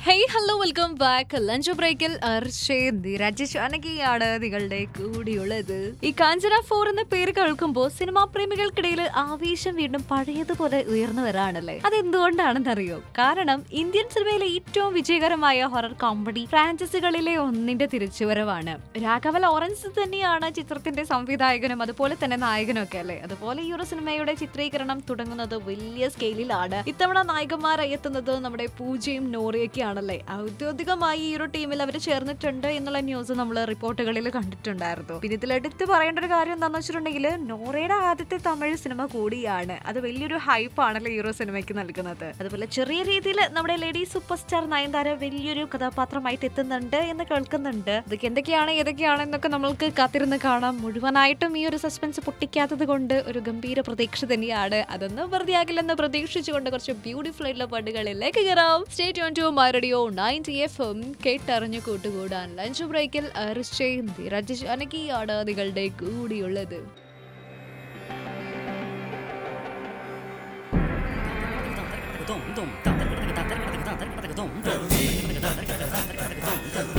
hey hello welcome back lunch ബ്രേക്കിൽ രാജേഷാനകിയാണ് നിങ്ങളുടെ കൂടിയുള്ളത് ഈ കാഞ്ചന ഫോർ എന്ന പേര് കേൾക്കുമ്പോൾ സിനിമാ പ്രേമികൾക്കിടയിൽ ആവേശം വീണ്ടും പഴയതുപോലെ ഉയർന്നു വരാണല്ലേ അതെന്തുകൊണ്ടാണെന്നറിയോ കാരണം ഇന്ത്യൻ സിനിമയിലെ ഏറ്റവും വിജയകരമായ ഹൊറർ കോമഡി ഫ്രാഞ്ചൈസികളിലെ ഒന്നിന്റെ തിരിച്ചുവരവാണ് രാഘവ ലോറൻസ് തന്നെയാണ് ചിത്രത്തിന്റെ സംവിധായകനും അതുപോലെ തന്നെ നായകനും ഒക്കെ അല്ലേ അതുപോലെ ഈ ഒരു സിനിമയുടെ ചിത്രീകരണം തുടങ്ങുന്നത് വലിയ സ്കെയിലിലാണ് ഇത്തവണ നായകന്മാരായി എത്തുന്നത് നമ്മുടെ പൂജയും നോറിയൊക്കെയാണല്ലേ ഔദ്യോഗികമായി ഈ ഒരു ടീമിൽ അവർ ചേർന്നിട്ടുണ്ട് എന്നുള്ള ന്യൂസ് നമ്മൾ റിപ്പോർട്ടുകളിൽ കണ്ടിട്ടുണ്ടായിരുന്നു പിന്നെ ഇതിൽ എടുത്ത് പറയേണ്ട ഒരു കാര്യം എന്താണെന്ന് വെച്ചിട്ടുണ്ടെങ്കിൽ നോറയുടെ ആദ്യത്തെ തമിഴ് സിനിമ കൂടിയാണ് അത് വലിയൊരു ഹൈപ്പ് ആണല്ലോ ഈ ഒരു സിനിമയ്ക്ക് നൽകുന്നത് അതുപോലെ ചെറിയ രീതിയിൽ നമ്മുടെ ലേഡി സൂപ്പർ സ്റ്റാർ നയൻതാര വലിയൊരു കഥാപാത്രമായിട്ട് എത്തുന്നുണ്ട് എന്ന് കേൾക്കുന്നുണ്ട് ഇതൊക്കെ എന്തൊക്കെയാണ് ഏതൊക്കെയാണ് എന്നൊക്കെ നമ്മൾക്ക് കാത്തിരുന്ന് കാണാം മുഴുവനായിട്ടും ഈ ഒരു സസ്പെൻസ് പൊട്ടിക്കാത്തത് കൊണ്ട് ഒരു ഗംഭീര പ്രതീക്ഷ തന്നെയാണ് അതൊന്നും വെറുതെ ആകില്ലെന്ന് പ്രതീക്ഷിച്ചുകൊണ്ട് കുറച്ച് ബ്യൂട്ടിഫുൾ ആയിട്ടുള്ള പാട്ടുകളിലേക്ക് കയറാം state on to my radio ninety F M കേട്ടറിഞ്ഞു കൂട്ടുകൂടാൻ ലഞ്ച് ബ്രേക്കിൽ അരിസ്റ്റ് രാജേഷ് അനക്കിയാണ് നിങ്ങളുടെ കൂടിയുള്ളത് 咚咚，当当当当当当当当咚咚。